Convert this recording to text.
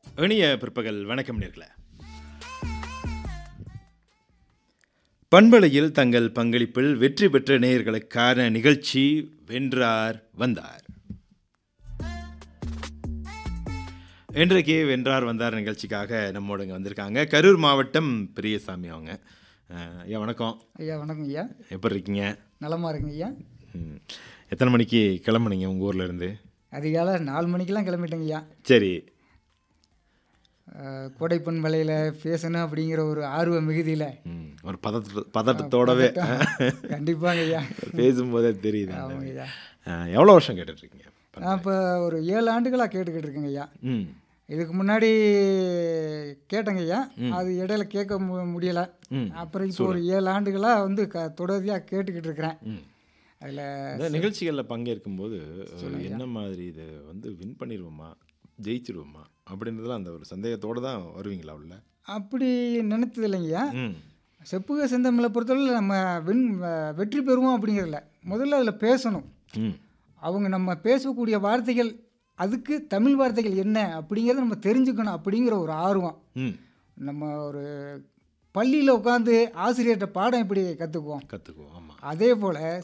இனிய பிற்பகல் வணக்கம் நேர்களே பண்பலையில் தங்கள் பங்களிப்பில் வெற்றி பெற்ற நேயர்களுக்கான நிகழ்ச்சி வென்றார் வந்தார் இன்றைக்கு வென்றார் வந்தார் நிகழ்ச்சிக்காக நம்மோட இங்கே வந்திருக்காங்க கரூர் மாவட்டம் பெரியசாமி அவங்க அஹ், ஐயா வணக்கம் ஐயா வணக்கம் ஐயா எப்படி இருக்கீங்க நலமா இருக்குங்க ஐயா ம். எத்தனை மணிக்கு கிளம்புனீங்க உங்கள் ஊர்ல இருந்து அதிகாலை நாலு மணிக்கெல்லாம் கிளம்பிட்டேங்க ஐயா சரி அஹ், கோடைப்பெண் மலையில் பேசணும் அப்படிங்கிற ஒரு ஆர்வ மிகுதியில் ம். ஒரு பதட்ட பதட்டத்தோடவே கண்டிப்பாங்க ஐயா பேசும்போதே தெரியுது அந்த ஆமாங்க ஐயா அஹ், எவ்வளோ வருஷம் கேட்டுட்ருக்கீங்க நான் இப்போ ஒரு ஏழு ஆண்டுகளாக கேட்டுக்கிட்டு இருக்கேங்க ஐயா ம் இதுக்கு முன்னாடி கேட்டேங்க ஐயா அது இடையில கேட்க மு முடியலை ம். அப்புறம் இப்போ ஒரு ஏழு ஆண்டுகளாக வந்து க தொடர்ச்சியாக கேட்டுக்கிட்டு இருக்கிறேன் ம் அதில் இந்த நிகழ்ச்சிகளில் பங்கேற்கும்போது அஹ், என்ன மாதிரி இது வந்து வின் பண்ணிடுவோமா ஜெயிச்சிருவோமா அப்படின்றதுலாம் அந்த ஒரு சந்தேகத்தோடு தான் வருவீங்களா உள்ள அப்படி நினைத்தது இல்லைங்கய்யா ம் செப்புக செந்தமிழை பொறுத்தவரை நம்ம வின் வெற்றி பெறுவோம் அப்படிங்கிறதில்ல முதல்ல அதில் பேசணும் ம் அவங்க நம்ம பேசக்கூடிய வார்த்தைகள் அதுக்கு தமிழ் வார்த்தைகள் என்ன அப்படிங்கிறத நம்ம தெரிஞ்சுக்கணும் அப்படிங்கிற ஒரு ஆர்வம் ம் நம்ம ஒரு பள்ளியில் உட்காந்து ஆசிரியர்கிட்ட பாடம் எப்படி கற்றுக்குவோம் கற்றுக்குவோம் ஆமாம் அதே போல்